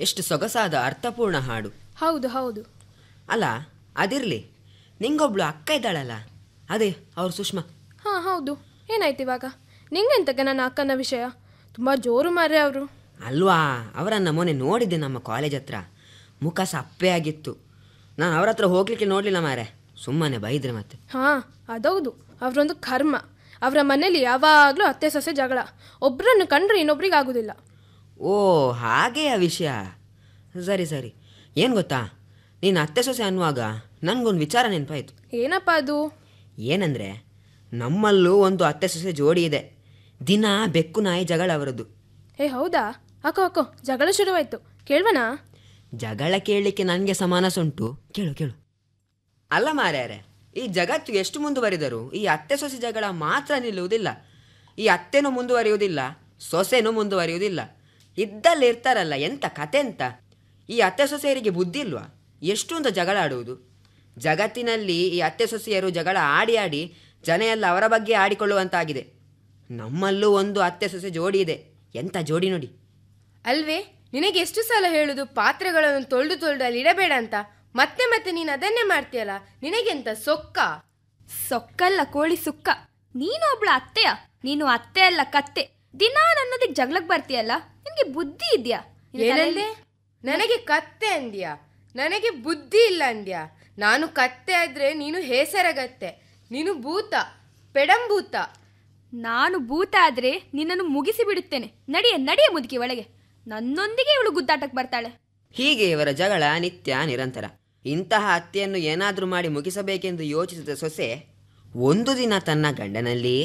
ಎಷ್ಟು ಸೊಗಸಾದ ಅರ್ಥಪೂರ್ಣ ಹಾಡು ಹೌದು ಹೌದು ಅಲ್ಲ ಅದಿರಲಿ ನಿಂಗೊಬ್ಳು ಅಕ್ಕ ಇದ್ದಾಳಲ್ಲ ಅದೇ ಅವ್ರು ಸುಷ್ಮಾ ಹಾಂ ಹೌದು ಏನಾಯ್ತು ಇವಾಗ ನಿಂಗೆಂತಕ್ಕೆ ನನ್ನ ಅಕ್ಕನ ವಿಷಯ ತುಂಬ ಜೋರು ಮಾರ್ರೆ ಅವರು ಅಲ್ವಾ ಅವರನ್ನು ಮೊನ್ನೆ ನೋಡಿದ್ದೆ ನಮ್ಮ ಕಾಲೇಜ್ ಹತ್ರ ಮುಖ ಸಪ್ಪೆ ಆಗಿತ್ತು ನಾನು ಅವ್ರ ಹತ್ರ ಹೋಗ್ಲಿಕ್ಕೆ ನೋಡಲಿಲ್ಲ ಮಾರೆ ಸುಮ್ಮನೆ ಬೈದ್ರೆ ಮತ್ತೆ ಹಾಂ ಅದೌದು ಅವರೊಂದು ಕರ್ಮ ಅವರ ಮನೇಲಿ ಯಾವಾಗಲೂ ಅತ್ತೆ ಸೊಸೆ ಜಗಳ ಒಬ್ಬರನ್ನು ಕಂಡ್ರೆ ಇನ್ನೊಬ್ರಿಗೆ ಆಗೋದಿಲ್ಲ ಓ ಹಾಗೆಯ ವಿಷಯ ಸರಿ ಸರಿ ಏನು ಗೊತ್ತಾ ನೀನು ಅತ್ತೆ ಸೊಸೆ ಅನ್ನುವಾಗ ನನಗೊಂದು ವಿಚಾರ ನೆನಪಾಯಿತು ಏನಪ್ಪ ಅದು ಏನಂದರೆ ನಮ್ಮಲ್ಲೂ ಒಂದು ಅತ್ತೆ ಸೊಸೆ ಜೋಡಿ ಇದೆ ದಿನ ಬೆಕ್ಕು ನಾಯಿ ಜಗಳ ಅವರದ್ದು ಏ ಹೌದಾ ಅಕ್ಕೋ ಅಕ್ಕೋ ಜಗಳ ಶುರುವಾಯ್ತು ಕೇಳ್ವನಾ ಜಗಳ ಕೇಳಲಿಕ್ಕೆ ನನಗೆ ಸಮಾನಸುಂಟು ಕೇಳು ಕೇಳು ಅಲ್ಲ ಮಾರ್ಯಾರೆ ಈ ಜಗತ್ತು ಎಷ್ಟು ಮುಂದುವರಿದರೂ ಈ ಅತ್ತೆ ಸೊಸೆ ಜಗಳ ಮಾತ್ರ ನಿಲ್ಲುವುದಿಲ್ಲ ಈ ಅತ್ತೆನೂ ಮುಂದುವರಿಯುವುದಿಲ್ಲ ಸೊಸೆನೂ ಮುಂದುವರಿಯುವುದಿಲ್ಲ ಇದ್ದಲ್ಲಿ ಇರ್ತಾರಲ್ಲ ಎಂತ ಕತೆ ಅಂತ ಈ ಅತ್ತೆ ಸೊಸೆಯರಿಗೆ ಬುದ್ಧಿ ಇಲ್ವಾ ಎಷ್ಟು ಅಂತ ಜಗಳ ಆಡುವುದು ಜಗತ್ತಿನಲ್ಲಿ ಈ ಅತ್ತೆ ಸೊಸೆಯರು ಜಗಳ ಆಡಿ ಆಡಿ ಜನ ಎಲ್ಲ ಅವರ ಬಗ್ಗೆ ಆಡಿಕೊಳ್ಳುವಂತಾಗಿದೆ ನಮ್ಮಲ್ಲೂ ಒಂದು ಅತ್ತೆ ಸೊಸೆ ಜೋಡಿ ಇದೆ ಎಂಥ ಜೋಡಿ ನೋಡಿ ಅಲ್ವೇ ನಿನಗೆ ಎಷ್ಟು ಸಲ ಹೇಳುದು ಪಾತ್ರೆಗಳನ್ನು ತೊಳೆದು ತೊಳೆದು ಅಲ್ಲಿ ಇಡಬೇಡ ಅಂತ ಮತ್ತೆ ಮತ್ತೆ ನೀನು ಅದನ್ನೇ ಮಾಡ್ತೀಯಲ್ಲ ನಿನಗೆಂತ ಸೊಕ್ಕ ಸೊಕ್ಕಲ್ಲ ಕೋಳಿ ಸುಕ್ಕ ನೀನು ಒಬ್ಳ ಅತ್ತೆಯ ನೀನು ಅತ್ತೆ ಅಲ್ಲ ಕತ್ತೆ ದಿನಾ ನನ್ನದಿಕ್ ಜಗಳಕ್ ಬರ್ತೀಯಲ್ಲ ನಿನ್ಗೆ ಬುದ್ಧಿ ಇದ್ಯಾ ನಿನ್ ಏನಂದೆ ತಲೆಯಲ್ಲಿ- ನನಗೆ ಕತ್ತೆ ಅಂದ್ಯಾ ನನಗೆ ಬುದ್ಧಿ ಇಲ್ಲ ಅಂದ್ಯಾ ನಾನು ಕತ್ತೆ ಆದ್ರೆ ನೀನು ಹೇಸರಗತ್ತೆ ನೀನು ಭೂತ ಪೆಡಂಭೂತ ನಾನು ಭೂತ ಆದ್ರೆ ನಿನ್ನನ್ನು ಮುಗಿಸಿ ಬಿಡುತ್ತೇನೆ ನಡಿಯ ನಡಿಯ ಮುದುಕಿ ಒಳಗೆ ನನ್ನೊಂದಿಗೆ ಇವಳು ಗುದ್ದಾಟಕ್ಕೆ ಬರ್ತಾಳೆ ಹೀಗೆ ಇವರ ಜಗಳ ನಿತ್ಯ ನಿರಂತರ ಇಂತಹ ಹತ್ಯೆಯನ್ನು ಏನಾದರೂ ಮಾಡಿ ಮುಗಿಸಬೇಕೆಂದು ಯೋಚಿಸಿದ ಸೊಸೆ ಒಂದು ದಿನ ತನ್ನ ಗಂಡನಲ್ಲಿ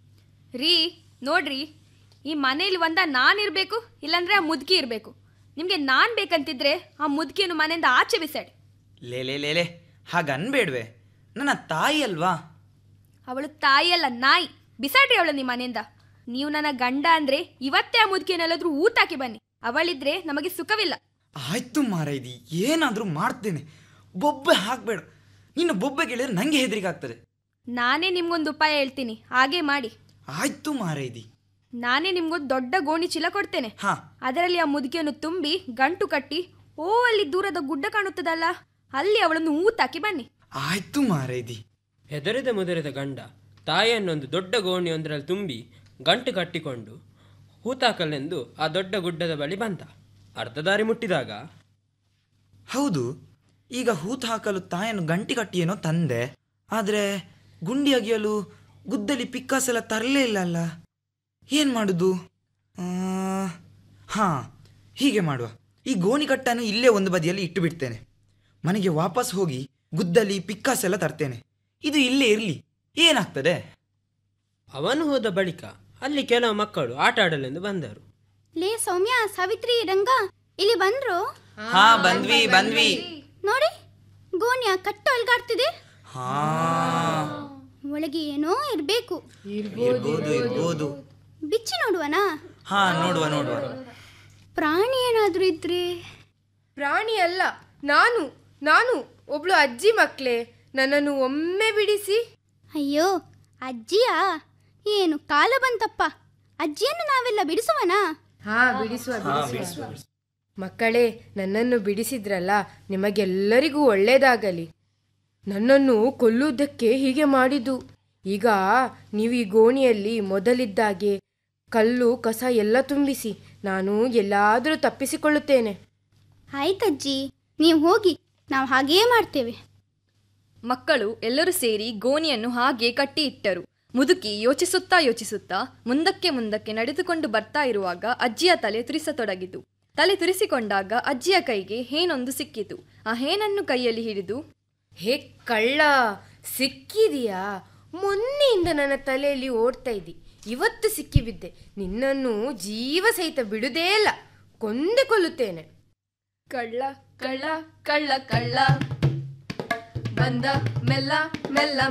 ರೀ ನೋಡ್ರಿ ಈ ಮನೇಲಿ ಒಂದ ನಾನಿರ್ಬೇಕು ಇಲ್ಲಾಂದ್ರೆ ಆ ಮುದುಕಿ ಇರಬೇಕು ನಿಮ್ಗೆ ನಾನ್ ಬೇಕಂತಿದ್ರೆ ಆ ಮುದುಕಿಯನ್ನು ಮನೆಯಿಂದ ಆಚೆ ಬಿಸಾಡಿ ಲೇ ಲೇ ಲೇ ಲೇ ಹಾಗನ್ಬೇಡ್ವೆ ನನ್ನ ತಾಯಿ ಅಲ್ವಾ ಅವಳು ತಾಯಿಯಲ್ಲ ನಾಯಿ ಬಿಸಾಡ್ರಿ ಅವಳು ನಿಮ್ಮ ಮನೆಯಿಂದ ನೀವು ನನ್ನ ಗಂಡ ಅಂದ್ರೆ ಇವತ್ತೇ ಆ ಮುದುಕಿಯನ್ನೆಲ್ಲಾದ್ರೂ ಊತಾಕಿ ಬನ್ನಿ ಅವಳಿದ್ರೆ ನಮಗೆ ಸುಖವಿಲ್ಲ ಆಯ್ತು ಮಾರೈದಿ ಏನಾದರೂ ಮಾಡ್ತೇನೆ ಬೊಬ್ಬೆ ಹಾಕ್ಬೇಡ ನಿನ್ನ ಬೊಬ್ಬೆ ಕೇಳಿದ್ರೆ ನಂಗೆ ಹೆದರಿಕೆ ಆಗ್ತದೆ ನಾನೇ ನಿಮ್ಗೊಂದು ಉಪಾಯ ಹೇಳ್ತೀನಿ ಹಾಗೆ ಮಾಡಿ ಆಯ್ತು ಮಾರೈದಿ ನಾನೇ ನಿಮ್ಗೊಂದು ದೊಡ್ಡ ಗೋಣಿ ಚೀಲ ಕೊಡ್ತೇನೆ ಹಾ ಅದರಲ್ಲಿ ಆ ಮುದುಕಿಯನ್ನು ತುಂಬಿ ಗಂಟು ಕಟ್ಟಿ ಓ ಅಲ್ಲಿ ದೂರದ ಗುಡ್ಡ ಕಾಣುತ್ತದಲ್ಲ ಅಲ್ಲಿ ಅವಳನ್ನು ಊತಾಕಿ ಬನ್ನಿ ಆಯ್ತು ಮಾರೈದಿ ಹೆದರಿದ ಮುದರಿದ ಗಂಡ ತಾಯಿಯನ್ನೊಂದು ದೊಡ್ಡ ಗೋಣಿಯೊಂದರಲ್ಲಿ ತುಂಬಿ ಗಂಟು ಕಟ್ಟಿಕೊಂಡು ಹೂತಾಕಲೆಂದು ಆ ದೊಡ್ಡ ಗುಡ್ಡದ ಬಳಿ ಬಂದ ಅರ್ಧ ದಾರಿ ಮುಟ್ಟಿದಾಗ ಹೌದು ಈಗ ಹೂತು ಹಾಕಲು ತಾಯನ್ನು ಗಂಟಿ ಕಟ್ಟಿಯೇನೋ ತಂದೆ ಆದರೆ ಗುಂಡಿ ಅಗಿಯಲು ಗುದ್ದಲಿ ಪಿಕ್ಕಾಸ್ ಎಲ್ಲ ತರಲೇ ಇಲ್ಲ ಅಲ್ಲ ಏನು ಮಾಡುದು ಆ, ಹಾ ಹೀಗೆ ಮಾಡುವ ಈ ಗೋಣಿ ಕಟ್ಟನ್ನು ಇಲ್ಲೇ ಒಂದು ಬದಿಯಲ್ಲಿ ಇಟ್ಟು ಬಿಡ್ತೇನೆ ಮನೆಗೆ ವಾಪಸ್ ಹೋಗಿ ಗುದ್ದಲಿ ಪಿಕ್ಕಾಸ್ ಎಲ್ಲ ತರ್ತೇನೆ ಇದು ಇಲ್ಲೇ ಇರಲಿ ಏನಾಗ್ತದೆ ಅವನು ಹೋದ ಬಳಿಕ ಅಲ್ಲಿ ಕೆಲವು ಮಕ್ಕಳು ಆಟ ಆಡಲೆಂದು ಬಂದರು ಲೇ ಸೌಮ್ಯ ಸಾವಿತ್ರಿ ರಂಗ ಇಲ್ಲಿ ಬಂದ್ರು ಹಾ ಬಂದ್ವಿ ಬಂದ್ವಿ ನೋಡಿ ಗೋನ್ಯ ಕಟ್ಟು ಅಲ್ಗಾಡ್ತಿದೆ ಹಾ ಒಳಗೆ ಏನೋ ಇರ್ಬೇಕು ಇರ್ಬೋದು ಇರ್ಬೋದು ಬಿಚ್ಚಿ ನೋಡುವನಾ ಹಾ ನೋಡುವ ನೋಡುವ ಪ್ರಾಣಿ ಏನಾದ್ರೂ ಇದ್ರೆ ಪ್ರಾಣಿ ಅಲ್ಲ ನಾನು ನಾನು ಒಬ್ಳು ಅಜ್ಜಿ ಮಕ್ಳೇ ನನ್ನನ್ನು ಒಮ್ಮೆ ಬಿಡಿಸಿ ಅಯ್ಯೋ ಅಜ್ಜಿಯಾ ಏನು ಕಾಲ ಬಂತಪ್ಪ ಅಜ್ಜಿಯನ್ನು ನಾವೆಲ್ಲ ಬಿಡಿಸುವನಾ ಹಾ ಬಿಡಿಸುವ ಬಿಡಿಸುವ ಮಕ್ಕಳೇ ನನ್ನನ್ನು ಬಿಡಿಸಿದ್ರಲ್ಲ ನಿಮಗೆಲ್ಲರಿಗೂ ಒಳ್ಳೇದಾಗಲಿ ನನ್ನನ್ನು ಕೊಲ್ಲುವುದಕ್ಕೆ ಹೀಗೆ ಮಾಡಿದ್ದು ಈಗ ನೀವು ಈ ಗೋಣಿಯಲ್ಲಿ ಮೊದಲಿದ್ದಾಗೆ ಕಲ್ಲು ಕಸ ಎಲ್ಲ ತುಂಬಿಸಿ ನಾನು ಎಲ್ಲಾದರೂ ತಪ್ಪಿಸಿಕೊಳ್ಳುತ್ತೇನೆ ಆಯ್ತಜ್ಜಿ ನೀವು ಹೋಗಿ ನಾವು ಹಾಗೇ ಮಾಡ್ತೇವೆ ಮಕ್ಕಳು ಎಲ್ಲರೂ ಸೇರಿ ಗೋಣಿಯನ್ನು ಹಾಗೆ ಕಟ್ಟಿ ಇಟ್ಟರು ಮುದುಕಿ ಯೋಚಿಸುತ್ತಾ ಯೋಚಿಸುತ್ತಾ ಮುಂದಕ್ಕೆ ಮುಂದಕ್ಕೆ ನಡೆದುಕೊಂಡು ಬರ್ತಾ ಇರುವಾಗ ಅಜ್ಜಿಯ ತಲೆ ತುರಿಸತೊಡಗಿತು ತಲೆ ತುರಿಸಿಕೊಂಡಾಗ ಅಜ್ಜಿಯ ಕೈಗೆ ಹೇನೊಂದು ಸಿಕ್ಕಿತು ಆ ಹೇನನ್ನು ಕೈಯಲ್ಲಿ ಹಿಡಿದು ಹೇ ಕಳ್ಳ ಸಿಕ್ಕಿದೀಯಾ ಮೊನ್ನೆಯಿಂದ ನನ್ನ ತಲೆಯಲ್ಲಿ ಓಡ್ತಾ ಇದ್ದಿ ಇವತ್ತು ಸಿಕ್ಕಿಬಿದ್ದೆ ನಿನ್ನನ್ನು ಜೀವ ಸಹಿತ ಬಿಡುದೇ ಇಲ್ಲ ಕೊಂದೆ ಕೊಲ್ಲುತ್ತೇನೆ ಕಳ್ಳ ಕಳ್ಳ ಕಳ್ಳ ಕಳ್ಳ ಬಂದ ಮೆಲ್ಲ ಮೆಲ್ಲ